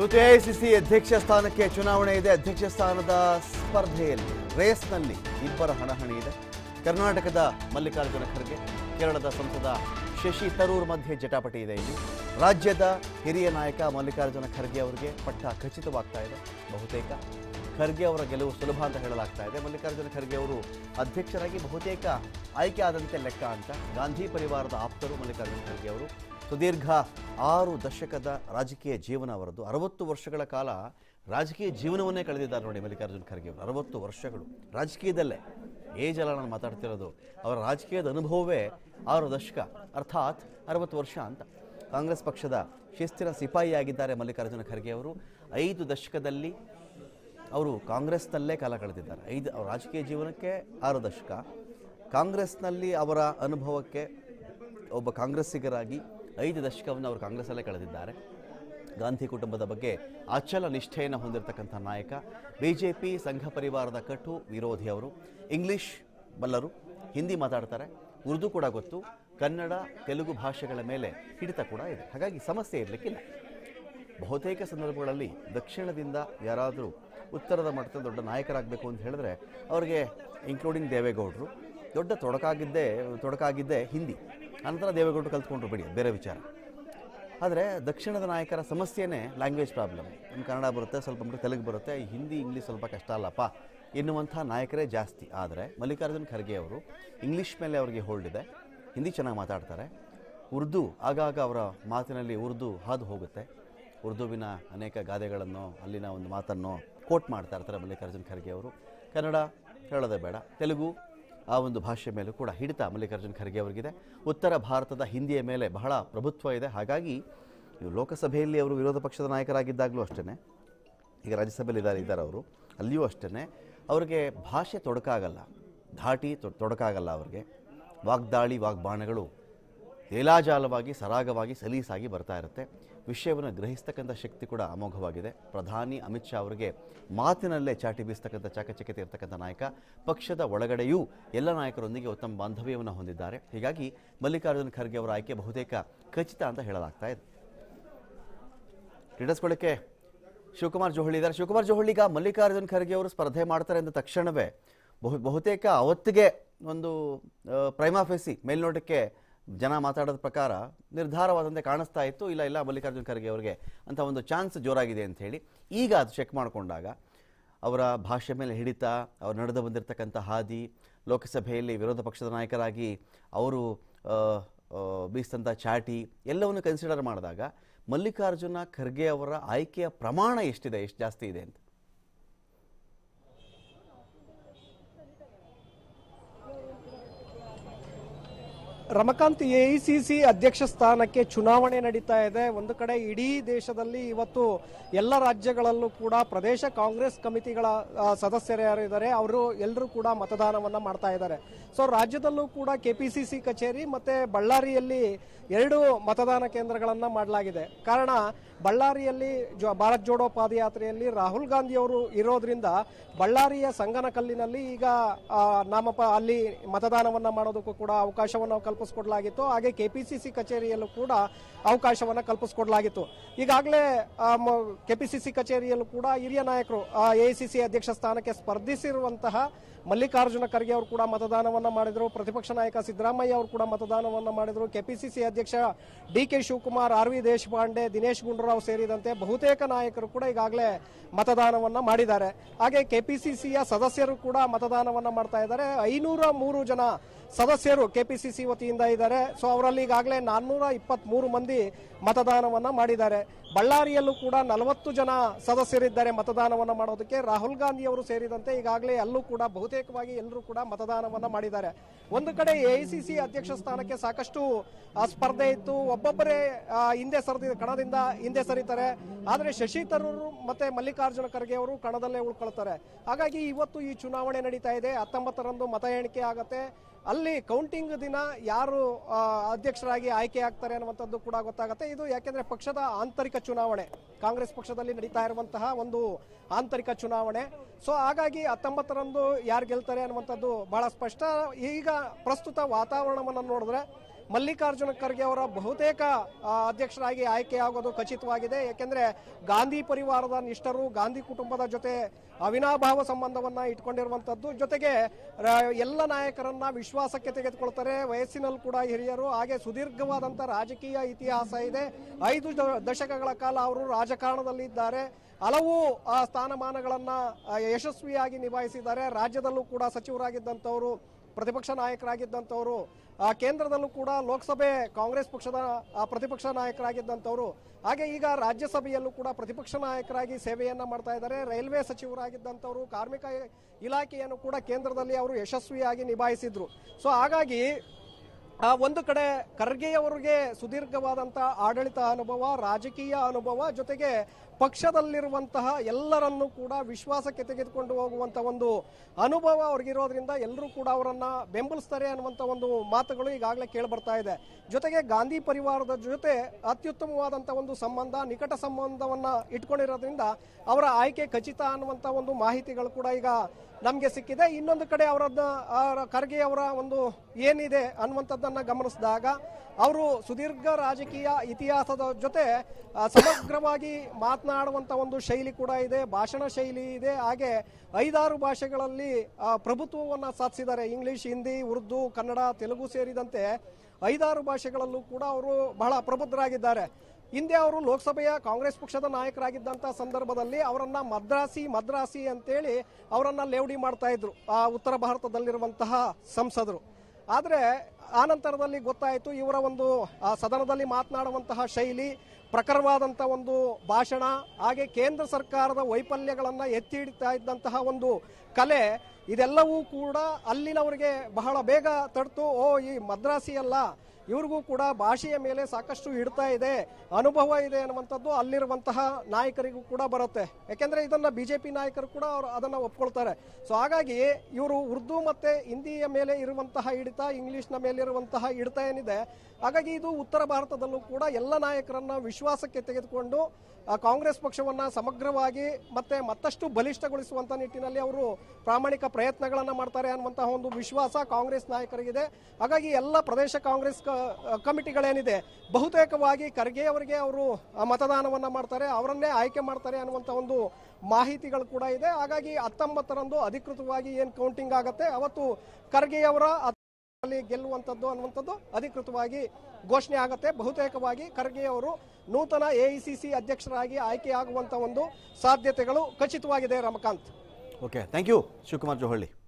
ಇವತ್ತು ಎಐಸಿಸಿ ಅಧ್ಯಕ್ಷ ಸ್ಥಾನಕ್ಕೆ ಚುನಾವಣೆ ಇದೆ ಅಧ್ಯಕ್ಷ ಸ್ಥಾನದ ಸ್ಪರ್ಧೆಯಲ್ಲಿ ರೇಸ್ನಲ್ಲಿ ಇಬ್ಬರ ಹಣಹಣಿ ಇದೆ ಕರ್ನಾಟಕದ ಮಲ್ಲಿಕಾರ್ಜುನ ಖರ್ಗೆ ಕೇರಳದ ಸಂಸದ ಶಶಿ ತರೂರ್ ಮಧ್ಯೆ ಜಟಾಪಟಿ ಇದೆ ಇಲ್ಲಿ ರಾಜ್ಯದ ಹಿರಿಯ ನಾಯಕ ಮಲ್ಲಿಕಾರ್ಜುನ ಖರ್ಗೆ ಅವರಿಗೆ ಪಟ್ಟ ಖಚಿತವಾಗ್ತಾ ಇದೆ ಬಹುತೇಕ ಖರ್ಗೆ ಅವರ ಗೆಲುವು ಸುಲಭ ಅಂತ ಹೇಳಲಾಗ್ತಾ ಇದೆ ಮಲ್ಲಿಕಾರ್ಜುನ ಖರ್ಗೆ ಅವರು ಅಧ್ಯಕ್ಷರಾಗಿ ಬಹುತೇಕ ಆಯ್ಕೆ ಆದಂತೆ ಲೆಕ್ಕ ಅಂತ ಗಾಂಧಿ ಪರಿವಾರದ ಆಪ್ತರು ಮಲ್ಲಿಕಾರ್ಜುನ ಖರ್ಗೆ ಅವರು ಸುದೀರ್ಘ ಆರು ದಶಕದ ರಾಜಕೀಯ ಜೀವನ ಅವರದ್ದು ಅರವತ್ತು ವರ್ಷಗಳ ಕಾಲ ರಾಜಕೀಯ ಜೀವನವನ್ನೇ ಕಳೆದಿದ್ದಾರೆ ನೋಡಿ ಮಲ್ಲಿಕಾರ್ಜುನ ಖರ್ಗೆ ಅವರು ಅರವತ್ತು ವರ್ಷಗಳು ರಾಜಕೀಯದಲ್ಲೇ ಏಜ್ ಅಲ್ಲ ನಾನು ಮಾತಾಡ್ತಿರೋದು ಅವರ ರಾಜಕೀಯದ ಅನುಭವವೇ ಆರು ದಶಕ ಅರ್ಥಾತ್ ಅರವತ್ತು ವರ್ಷ ಅಂತ ಕಾಂಗ್ರೆಸ್ ಪಕ್ಷದ ಶಿಸ್ತಿನ ಸಿಪಾಯಿಯಾಗಿದ್ದಾರೆ ಮಲ್ಲಿಕಾರ್ಜುನ ಖರ್ಗೆ ಅವರು ಐದು ದಶಕದಲ್ಲಿ ಅವರು ಕಾಂಗ್ರೆಸ್ನಲ್ಲೇ ಕಾಲ ಕಳೆದಿದ್ದಾರೆ ಐದು ಅವ್ರ ರಾಜಕೀಯ ಜೀವನಕ್ಕೆ ಆರು ದಶಕ ಕಾಂಗ್ರೆಸ್ನಲ್ಲಿ ಅವರ ಅನುಭವಕ್ಕೆ ಒಬ್ಬ ಕಾಂಗ್ರೆಸ್ಸಿಗರಾಗಿ ಐದು ದಶಕವನ್ನು ಅವರು ಕಾಂಗ್ರೆಸ್ಸಲ್ಲೇ ಕಳೆದಿದ್ದಾರೆ ಗಾಂಧಿ ಕುಟುಂಬದ ಬಗ್ಗೆ ಅಚಲ ನಿಷ್ಠೆಯನ್ನು ಹೊಂದಿರತಕ್ಕಂಥ ನಾಯಕ ಬಿಜೆಪಿ ಸಂಘ ಪರಿವಾರದ ಕಟು ವಿರೋಧಿ ಅವರು ಇಂಗ್ಲಿಷ್ ಬಲ್ಲರು ಹಿಂದಿ ಮಾತಾಡ್ತಾರೆ ಉರ್ದು ಕೂಡ ಗೊತ್ತು ಕನ್ನಡ ತೆಲುಗು ಭಾಷೆಗಳ ಮೇಲೆ ಹಿಡಿತ ಕೂಡ ಇದೆ ಹಾಗಾಗಿ ಸಮಸ್ಯೆ ಇರಲಿಕ್ಕಿಲ್ಲ ಬಹುತೇಕ ಸಂದರ್ಭಗಳಲ್ಲಿ ದಕ್ಷಿಣದಿಂದ ಯಾರಾದರೂ ಉತ್ತರದ ಮಟ್ಟದ ದೊಡ್ಡ ನಾಯಕರಾಗಬೇಕು ಅಂತ ಹೇಳಿದ್ರೆ ಅವರಿಗೆ ಇನ್ಕ್ಲೂಡಿಂಗ್ ದೇವೇಗೌಡರು ದೊಡ್ಡ ತೊಡಕಾಗಿದ್ದೇ ತೊಡಕಾಗಿದ್ದೇ ಹಿಂದಿ ಅನಂತರ ದೇವೇಗೌಡರು ಕಲ್ತ್ಕೊಂಡ್ರು ಬಿಡಿ ಬೇರೆ ವಿಚಾರ ಆದರೆ ದಕ್ಷಿಣದ ನಾಯಕರ ಸಮಸ್ಯೆನೇ ಲ್ಯಾಂಗ್ವೇಜ್ ಪ್ರಾಬ್ಲಮ್ ನಮ್ಮ ಕನ್ನಡ ಬರುತ್ತೆ ಸ್ವಲ್ಪ ಮಟ್ಟಿಗೆ ತೆಲುಗು ಬರುತ್ತೆ ಈ ಹಿಂದಿ ಇಂಗ್ಲೀಷ್ ಸ್ವಲ್ಪ ಕಷ್ಟ ಅಲ್ಲಪ್ಪ ಎನ್ನುವಂಥ ನಾಯಕರೇ ಜಾಸ್ತಿ ಆದರೆ ಮಲ್ಲಿಕಾರ್ಜುನ್ ಖರ್ಗೆ ಅವರು ಇಂಗ್ಲೀಷ್ ಮೇಲೆ ಅವರಿಗೆ ಹೋಲ್ಡ್ ಇದೆ ಹಿಂದಿ ಚೆನ್ನಾಗಿ ಮಾತಾಡ್ತಾರೆ ಉರ್ದು ಆಗಾಗ ಅವರ ಮಾತಿನಲ್ಲಿ ಉರ್ದು ಹಾದು ಹೋಗುತ್ತೆ ಉರ್ದುವಿನ ಅನೇಕ ಗಾದೆಗಳನ್ನು ಅಲ್ಲಿನ ಒಂದು ಮಾತನ್ನು ಕೋಟ್ ಮಾಡ್ತಾ ಇರ್ತಾರೆ ಮಲ್ಲಿಕಾರ್ಜುನ್ ಖರ್ಗೆ ಅವರು ಕನ್ನಡ ಹೇಳೋದೇ ಬೇಡ ತೆಲುಗು ಆ ಒಂದು ಭಾಷೆ ಮೇಲೂ ಕೂಡ ಹಿಡಿತ ಮಲ್ಲಿಕಾರ್ಜುನ್ ಖರ್ಗೆ ಅವರಿಗಿದೆ ಉತ್ತರ ಭಾರತದ ಹಿಂದಿಯ ಮೇಲೆ ಬಹಳ ಪ್ರಭುತ್ವ ಇದೆ ಹಾಗಾಗಿ ಇವು ಲೋಕಸಭೆಯಲ್ಲಿ ಅವರು ವಿರೋಧ ಪಕ್ಷದ ನಾಯಕರಾಗಿದ್ದಾಗಲೂ ಅಷ್ಟೇ ಈಗ ರಾಜ್ಯಸಭೆಯಲ್ಲಿ ಇದ್ದಾರೆ ಇದ್ದಾರೆ ಅವರು ಅಲ್ಲಿಯೂ ಅಷ್ಟೇ ಅವ್ರಿಗೆ ಭಾಷೆ ತೊಡಕಾಗಲ್ಲ ಧಾಟಿ ತೊ- ತೊಡಕಾಗಲ್ಲ ಅವ್ರಿಗೆ ವಾಗ್ದಾಳಿ ವಾಗ್ಬಾಣಗಳು ತೇಲಾಜಾಲವಾಗಿ ಸರಾಗವಾಗಿ ಸಲೀಸಾಗಿ ಬರ್ತಾ ಇರುತ್ತೆ ವಿಷಯವನ್ನು ಗ್ರಹಿಸ್ತಕ್ಕಂಥ ಶಕ್ತಿ ಕೂಡ ಅಮೋಘವಾಗಿದೆ ಪ್ರಧಾನಿ ಅಮಿತ್ ಶಾ ಅವರಿಗೆ ಮಾತಿನಲ್ಲೇ ಚಾಟಿ ಬೀಸ್ತಕ್ಕಂಥ ಚಾಕಚಕ್ಯತೆ ಇರ್ತಕ್ಕಂಥ ನಾಯಕ ಪಕ್ಷದ ಒಳಗಡೆಯೂ ಎಲ್ಲ ನಾಯಕರೊಂದಿಗೆ ಉತ್ತಮ ಬಾಂಧವ್ಯವನ್ನು ಹೊಂದಿದ್ದಾರೆ ಹೀಗಾಗಿ ಮಲ್ಲಿಕಾರ್ಜುನ ಖರ್ಗೆ ಅವರ ಆಯ್ಕೆ ಬಹುತೇಕ ಖಚಿತ ಅಂತ ಹೇಳಲಾಗ್ತಾ ಇದೆ ಕ್ರೀಡಿಸ್ಕೊಳ್ಳಿಕ್ಕೆ ಶಿವಕುಮಾರ್ ಜೋಹಳಿ ಇದ್ದಾರೆ ಶಿವಕುಮಾರ್ ಜೋಹಳಿ ಈಗ ಮಲ್ಲಿಕಾರ್ಜುನ್ ಖರ್ಗೆ ಅವರು ಸ್ಪರ್ಧೆ ಮಾಡ್ತಾರೆ ಅಂದ ತಕ್ಷಣವೇ ಬಹು ಬಹುತೇಕ ಅವತ್ತಿಗೆ ಒಂದು ಪ್ರೈಮಾಫೆಸಿ ಮೇಲ್ನೋಟಕ್ಕೆ ಜನ ಮಾತಾಡೋದ ಪ್ರಕಾರ ನಿರ್ಧಾರವಾದಂತೆ ಕಾಣಿಸ್ತಾ ಇತ್ತು ಇಲ್ಲ ಇಲ್ಲ ಮಲ್ಲಿಕಾರ್ಜುನ್ ಖರ್ಗೆ ಅವರಿಗೆ ಅಂತ ಒಂದು ಚಾನ್ಸ್ ಜೋರಾಗಿದೆ ಅಂತ ಹೇಳಿ ಈಗ ಅದು ಚೆಕ್ ಮಾಡಿಕೊಂಡಾಗ ಅವರ ಭಾಷೆ ಮೇಲೆ ಹಿಡಿತ ಅವ್ರು ನಡೆದು ಬಂದಿರತಕ್ಕಂಥ ಹಾದಿ ಲೋಕಸಭೆಯಲ್ಲಿ ವಿರೋಧ ಪಕ್ಷದ ನಾಯಕರಾಗಿ ಅವರು ಆ, ಆ, ಬೀಸಿದಂಥ ಚಾಟಿ ಎಲ್ಲವನ್ನು ಕನ್ಸಿಡರ್ ಮಾಡಿದಾಗ ಮಲ್ಲಿಕಾರ್ಜುನ ಖರ್ಗೆ ಅವರ ಆಯ್ಕೆಯ ಪ್ರಮಾಣ ಎಷ್ಟಿದೆ ಎಷ್ಟು ಜಾಸ್ತಿ ಇದೆ ಅಂತ ರಮಕಾಂತ್ ಎಐಸಿಸಿ ಅಧ್ಯಕ್ಷ ಸ್ಥಾನಕ್ಕೆ ಚುನಾವಣೆ ನಡೀತಾ ಇದೆ ಒಂದು ಕಡೆ ಇಡೀ ದೇಶದಲ್ಲಿ ಇವತ್ತು ಎಲ್ಲ ರಾಜ್ಯಗಳಲ್ಲೂ ಕೂಡ ಪ್ರದೇಶ ಕಾಂಗ್ರೆಸ್ ಕಮಿಟಿಗಳ ಆ, ಸದಸ್ಯರು ಯಾರು ಇದ್ದಾರೆ ಅವರು ಎಲ್ಲರೂ ಕೂಡ ಮತದಾನವನ್ನ ಮಾಡ್ತಾ ಇದ್ದಾರೆ ಸೊ ರಾಜ್ಯದಲ್ಲೂ ಕೂಡ ಕೆಪಿಸಿಸಿ ಕಚೇರಿ ಮತ್ತೆ ಬಳ್ಳಾರಿಯಲ್ಲಿ ಎರಡು ಮತದಾನ ಕೇಂದ್ರಗಳನ್ನ ಮಾಡಲಾಗಿದೆ ಕಾರಣ ಬಳ್ಳಾರಿಯಲ್ಲಿ ಜೊ- ಭಾರತ್ ಜೋಡೋ ಪಾದಯಾತ್ರೆಯಲ್ಲಿ ರಾಹುಲ್ ಗಾಂಧಿ ಅವರು ಇರೋದ್ರಿಂದ ಬಳ್ಳಾರಿಯ ಸಂಗನಕಲ್ಲಿನಲ್ಲಿ ಈಗ ಆ, ನಾಮಪ ಅಲ್ಲಿ ಮತದಾನವನ್ನ ಮಾಡೋದಕ್ಕೂ ಕೂಡ ಅವಕಾಶವನ್ನು ಕಲ್ಪಿಸಿಕೊಡ್ಲಾಗಿತ್ತು ಹಾಗೆ ಕೆಪಿಸಿಸಿ ಕಚೇರಿಯಲ್ಲೂ ಕೂಡ ಅವಕಾಶವನ್ನ ಕಲ್ಪಿಸಿಕೊಡ್ಲಾಗಿತ್ತು ಈಗಾಗಲೇ ಕೆಪಿಸಿಸಿ ಕಚೇರಿಯಲ್ಲೂ ಕೂಡ ಹಿರಿಯ ನಾಯಕರು ಎಐಸಿಸಿ ಅಧ್ಯಕ್ಷ ಸ್ಥಾನಕ್ಕೆ ಸ್ಪರ್ಧಿಸಿರುವಂತಹ ಮಲ್ಲಿಕಾರ್ಜುನ ಖರ್ಗೆ ಅವರು ಕೂಡ ಮತದಾನವನ್ನ ಮಾಡಿದ್ರು ಪ್ರತಿಪಕ್ಷ ನಾಯಕ ಸಿದ್ದರಾಮಯ್ಯ ಅವರು ಕೂಡ ಮತದಾನವನ್ನ ಮಾಡಿದ್ರು ಕೆಪಿಸಿಸಿ ಅಧ್ಯಕ್ಷ ಡಿ ಕೆ ಶಿವಕುಮಾರ್ ಆರ್ ವಿ ದೇಶಪಾಂಡೆ ದಿನೇಶ್ ಗುಂಡೂರಾವ್ ಸೇರಿದಂತೆ ಬಹುತೇಕ ನಾಯಕರು ಕೂಡ ಈಗಾಗಲೇ ಮತದಾನವನ್ನ ಮಾಡಿದ್ದಾರೆ ಹಾಗೆ ಕೆಪಿಸಿಸಿಯ ಸದಸ್ಯರು ಕೂಡ ಮತದಾನವನ್ನ ಮಾಡ್ತಾ ಇದ್ದಾರೆ ಐನೂರ ಮೂರು ಜನ ಸದಸ್ಯರು ಕೆಪಿಸಿಸಿ ವತಿಯಿಂದ ಇದ್ದಾರೆ ಸೊ ಅವರಲ್ಲಿ ಈಗಾಗಲೇ ನಾನ್ನೂರ ಇಪ್ಪತ್ತ್ ಮೂರು ಮಂದಿ ಮತದಾನವನ್ನ ಮಾಡಿದ್ದಾರೆ ಬಳ್ಳಾರಿಯಲ್ಲೂ ಕೂಡ ನಲವತ್ತು ಜನ ಸದಸ್ಯರಿದ್ದಾರೆ ಮತದಾನವನ್ನ ಮಾಡೋದಕ್ಕೆ ರಾಹುಲ್ ಗಾಂಧಿ ಅವರು ಸೇರಿದಂತೆ ಈಗಾಗಲೇ ಅಲ್ಲೂ ಕೂಡ ಬಹುತೇಕವಾಗಿ ಎಲ್ಲರೂ ಕೂಡ ಮತದಾನವನ್ನ ಮಾಡಿದ್ದಾರೆ ಒಂದು ಕಡೆ ಎಐಸಿಸಿ ಅಧ್ಯಕ್ಷ ಸ್ಥಾನಕ್ಕೆ ಸಾಕಷ್ಟು ಆ, ಸ್ಪರ್ಧೆ ಇತ್ತು ಒಬ್ಬೊಬ್ಬರೇ ಆ, ಹಿಂದೆ ಸರಿದ ಕಣದಿಂದ ಹಿಂದೆ ಸರಿತಾರೆ ಆದ್ರೆ ಶಶಿ ತರೂರ್ ಮತ್ತೆ ಮಲ್ಲಿಕಾರ್ಜುನ ಖರ್ಗೆ ಅವರು ಕಣದಲ್ಲೇ ಉಳ್ಕೊಳ್ತಾರೆ ಹಾಗಾಗಿ ಇವತ್ತು ಈ ಚುನಾವಣೆ ನಡೀತಾ ಇದೆ ಹತ್ತೊಂಬತ್ತರಂದು ಮತ ಎಣಿಕೆ ಆಗತ್ತೆ ಅಲ್ಲಿ ಕೌಂಟಿಂಗ್ ದಿನ ಯಾರು ಆ, ಅಧ್ಯಕ್ಷರಾಗಿ ಆಯ್ಕೆ ಆಗ್ತಾರೆ ಅನ್ನುವಂಥದ್ದು ಕೂಡ ಗೊತ್ತಾಗುತ್ತೆ ಇದು ಯಾಕೆಂದ್ರೆ ಪಕ್ಷದ ಆಂತರಿಕ ಚುನಾವಣೆ ಕಾಂಗ್ರೆಸ್ ಪಕ್ಷದಲ್ಲಿ ನಡೀತಾ ಇರುವಂತಹ ಒಂದು ಆಂತರಿಕ ಚುನಾವಣೆ ಸೊ ಹಾಗಾಗಿ ಹತ್ತೊಂಬತ್ತರಂದು ಯಾರು ಗೆಲ್ತಾರೆ ಅನ್ನುವಂಥದ್ದು ಬಹಳ ಸ್ಪಷ್ಟ ಈಗ ಪ್ರಸ್ತುತ ವಾತಾವರಣವನ್ನು ನೋಡಿದ್ರೆ ಮಲ್ಲಿಕಾರ್ಜುನ ಖರ್ಗೆ ಅವರ ಬಹುತೇಕ ಆ, ಅಧ್ಯಕ್ಷರಾಗಿ ಆಯ್ಕೆಯಾಗೋದು ಖಚಿತವಾಗಿದೆ ಯಾಕೆಂದ್ರೆ ಗಾಂಧಿ ಪರಿವಾರದ ನಿಷ್ಠರು ಗಾಂಧಿ ಕುಟುಂಬದ ಜೊತೆ ಅವಿನಾಭಾವ ಸಂಬಂಧವನ್ನ ಇಟ್ಕೊಂಡಿರುವಂತದ್ದು ಜೊತೆಗೆ ರ- ಎಲ್ಲ ನಾಯಕರನ್ನ ವಿಶ್ವಾಸಕ್ಕೆ ತೆಗೆದುಕೊಳ್ತಾರೆ ವಯಸ್ಸಿನಲ್ಲಿ ಕೂಡ ಹಿರಿಯರು ಹಾಗೆ ಸುದೀರ್ಘವಾದಂತ ರಾಜಕೀಯ ಇತಿಹಾಸ ಇದೆ ಐದು ದ- ದಶಕಗಳ ಕಾಲ ಅವರು ರಾಜಕಾರಣದಲ್ಲಿದ್ದಾರೆ ಹಲವು ಆ, ಸ್ಥಾನಮಾನಗಳನ್ನ ಆ, ಯಶಸ್ವಿಯಾಗಿ ನಿಭಾಯಿಸಿದ್ದಾರೆ ರಾಜ್ಯದಲ್ಲೂ ಕೂಡ ಸಚಿವರಾಗಿದ್ದಂಥವರು ಪ್ರತಿಪಕ್ಷ ನಾಯಕರಾಗಿದ್ದಂಥವರು ಆ, ಕೇಂದ್ರದಲ್ಲೂ ಕೂಡ ಲೋಕಸಭೆ ಕಾಂಗ್ರೆಸ್ ಪಕ್ಷದ ಆ, ಪ್ರತಿಪಕ್ಷ ನಾಯಕರಾಗಿದ್ದಂಥವರು ಹಾಗೆ ಈಗ ರಾಜ್ಯಸಭೆಯಲ್ಲೂ ಕೂಡ ಪ್ರತಿಪಕ್ಷ ನಾಯಕರಾಗಿ ಸೇವೆಯನ್ನ ಮಾಡ್ತಾ ಇದ್ದಾರೆ ರೈಲ್ವೆ ಸಚಿವರಾಗಿದ್ದಂಥವರು ಕಾರ್ಮಿಕ ಇಲಾಖೆಯನ್ನು ಕೂಡ ಕೇಂದ್ರದಲ್ಲಿ ಅವರು ಯಶಸ್ವಿಯಾಗಿ ನಿಭಾಯಿಸಿದ್ರು ಸೊ ಹಾಗಾಗಿ ಆ ಒಂದು ಕಡೆ ಖರ್ಗೆಯವರಿಗೆ ಸುದೀರ್ಘವಾದಂಥ ಆಡಳಿತ ಅನುಭವ ರಾಜಕೀಯ ಅನುಭವ ಜೊತೆಗೆ ಪಕ್ಷದಲ್ಲಿರುವಂತಹ ಎಲ್ಲರನ್ನೂ ಕೂಡ ವಿಶ್ವಾಸಕ್ಕೆ ತೆಗೆದುಕೊಂಡು ಹೋಗುವಂತ ಒಂದು ಅನುಭವ ಅವ್ರಿಗಿರೋದ್ರಿಂದ ಎಲ್ಲರೂ ಕೂಡ ಅವರನ್ನ ಬೆಂಬಲಿಸ್ತಾರೆ ಅನ್ನುವಂಥ ಒಂದು ಮಾತುಗಳು ಈಗಾಗಲೇ ಕೇಳಿಬರ್ತಾ ಇದೆ ಜೊತೆಗೆ ಗಾಂಧಿ ಪರಿವಾರದ ಜೊತೆ ಅತ್ಯುತ್ತಮವಾದಂಥ ಒಂದು ಸಂಬಂಧ ನಿಕಟ ಸಂಬಂಧವನ್ನ ಇಟ್ಕೊಂಡಿರೋದ್ರಿಂದ ಅವರ ಆಯ್ಕೆ ಖಚಿತ ಅನ್ನುವಂಥ ಒಂದು ಮಾಹಿತಿಗಳು ಕೂಡ ಈಗ ನಮಗೆ ಸಿಕ್ಕಿದೆ ಇನ್ನೊಂದು ಕಡೆ ಅವರನ್ನ ಅವರ ಖರ್ಗೆ ಅವರ ಒಂದು ಏನಿದೆ ಅನ್ನುವಂಥದ್ದನ್ನ ಗಮನಿಸಿದಾಗ ಅವರು ಸುದೀರ್ಘ ರಾಜಕೀಯ ಇತಿಹಾಸದ ಜೊತೆ ಆ, ಸಮಗ್ರವಾಗಿ ಮಾತನಾಡುವಂತ ಒಂದು ಶೈಲಿ ಕೂಡ ಇದೆ ಭಾಷಣ ಶೈಲಿ ಇದೆ ಹಾಗೆ ಐದಾರು ಭಾಷೆಗಳಲ್ಲಿ ಆ, ಪ್ರಭುತ್ವವನ್ನ ಸಾಧಿಸಿದ್ದಾರೆ ಇಂಗ್ಲಿಷ್ ಹಿಂದಿ ಉರ್ದು ಕನ್ನಡ ತೆಲುಗು ಸೇರಿದಂತೆ ಐದಾರು ಭಾಷೆಗಳಲ್ಲೂ ಕೂಡ ಅವರು ಬಹಳ ಪ್ರಬುದ್ಧರಾಗಿದ್ದಾರೆ ಹಿಂದೆ ಅವರು ಲೋಕಸಭೆಯ ಕಾಂಗ್ರೆಸ್ ಪಕ್ಷದ ನಾಯಕರಾಗಿದ್ದಂಥ ಸಂದರ್ಭದಲ್ಲಿ ಅವರನ್ನ ಮದ್ರಾಸಿ ಮದ್ರಾಸಿ ಅಂತೇಳಿ ಅವರನ್ನ ಲೇವಡಿ ಮಾಡ್ತಾ ಇದ್ರು ಆ ಉತ್ತರ ಭಾರತದಲ್ಲಿರುವಂತಹ ಸಂಸದರು ಆದರೆ ಆನಂತರದಲ್ಲಿ ಗೊತ್ತಾಯಿತು ಇವರ ಒಂದು ಆ, ಸದನದಲ್ಲಿ ಮಾತನಾಡುವಂತಹ ಶೈಲಿ ಪ್ರಖರವಾದಂಥ ಒಂದು ಭಾಷಣ ಹಾಗೆ ಕೇಂದ್ರ ಸರ್ಕಾರದ ವೈಫಲ್ಯಗಳನ್ನು ಎತ್ತಿ ಹಿಡಿತಾ ಇದ್ದಂತಹ ಒಂದು ಕಲೆ ಇದೆಲ್ಲವೂ ಕೂಡ ಅಲ್ಲಿನವರಿಗೆ ಬಹಳ ಬೇಗ ತಡ್ತು ಓ ಈ ಮದ್ರಾಸಿ ಅಲ್ಲ ಇವ್ರಿಗೂ ಕೂಡ ಭಾಷೆಯ ಮೇಲೆ ಸಾಕಷ್ಟು ಹಿಡ್ತಾ ಇದೆ ಅನುಭವ ಇದೆ ಅನ್ನುವಂಥದ್ದು ಅಲ್ಲಿರುವಂತಹ ನಾಯಕರಿಗೂ ಕೂಡ ಬರುತ್ತೆ ಯಾಕೆಂದ್ರೆ ಇದನ್ನ ಬಿಜೆಪಿ ನಾಯಕರು ಕೂಡ ಅವರು ಅದನ್ನ ಒಪ್ಕೊಳ್ತಾರೆ ಸೊ ಹಾಗಾಗಿ ಇವರು ಉರ್ದು ಮತ್ತೆ ಹಿಂದಿಯ ಮೇಲೆ ಇರುವಂತಹ ಹಿಡಿತ ಇಂಗ್ಲಿಷ್ನ ಮೇಲೆ ಇರುವಂತಹ ಹಿಡಿತ ಏನಿದೆ ಹಾಗಾಗಿ ಇದು ಉತ್ತರ ಭಾರತದಲ್ಲೂ ಕೂಡ ಎಲ್ಲ ನಾಯಕರನ್ನ ವಿಶ್ವಾಸಕ್ಕೆ ತೆಗೆದುಕೊಂಡು ಆ, ಕಾಂಗ್ರೆಸ್ ಪಕ್ಷವನ್ನ ಸಮಗ್ರವಾಗಿ ಮತ್ತೆ ಮತ್ತಷ್ಟು ಬಲಿಷ್ಠಗೊಳಿಸುವಂತ ನಿಟ್ಟಿನಲ್ಲಿ ಅವರು ಪ್ರಾಮಾಣಿಕ ಪ್ರಯತ್ನಗಳನ್ನ ಮಾಡ್ತಾರೆ ಅನ್ನುವಂತಹ ಒಂದು ವಿಶ್ವಾಸ ಕಾಂಗ್ರೆಸ್ ನಾಯಕರಿಗಿದೆ ಹಾಗಾಗಿ ಎಲ್ಲ ಪ್ರದೇಶ ಕಾಂಗ್ರೆಸ್ ಕ- ಕಮಿಟಿಗಳೇನಿದೆ ಬಹುತೇಕವಾಗಿ ಖರ್ಗೆ ಅವರಿಗೆ ಅವರು ಆ, ಮತದಾನವನ್ನ ಮಾಡ್ತಾರೆ ಅವರನ್ನೇ ಆಯ್ಕೆ ಮಾಡ್ತಾರೆ ಅನ್ನುವಂತ ಒಂದು ಮಾಹಿತಿಗಳು ಕೂಡ ಇದೆ ಹಾಗಾಗಿ ಹತ್ತೊಂಬತ್ತರಂದು ಅಧಿಕೃತವಾಗಿ ಏನ್ ಕೌಂಟಿಂಗ್ ಆಗತ್ತೆ ಅವತ್ತು ಖರ್ಗೆಯವರ ಅಲ್ಲಿ ಗೆಲ್ಲುವಂಥದ್ದು ಅನ್ನುವಂಥದ್ದು ಅಧಿಕೃತವಾಗಿ ಘೋಷಣೆ ಆಗುತ್ತೆ ಬಹುತೇಕವಾಗಿ ಖರ್ಗೆ ಅವರು ನೂತನ ಎಐಸಿಸಿ ಅಧ್ಯಕ್ಷರಾಗಿ ಆಯ್ಕೆಯಾಗುವಂತ ಒಂದು ಸಾಧ್ಯತೆಗಳು ಖಚಿತವಾಗಿದೆ Ramakant okay thank you Shivakumar Johalli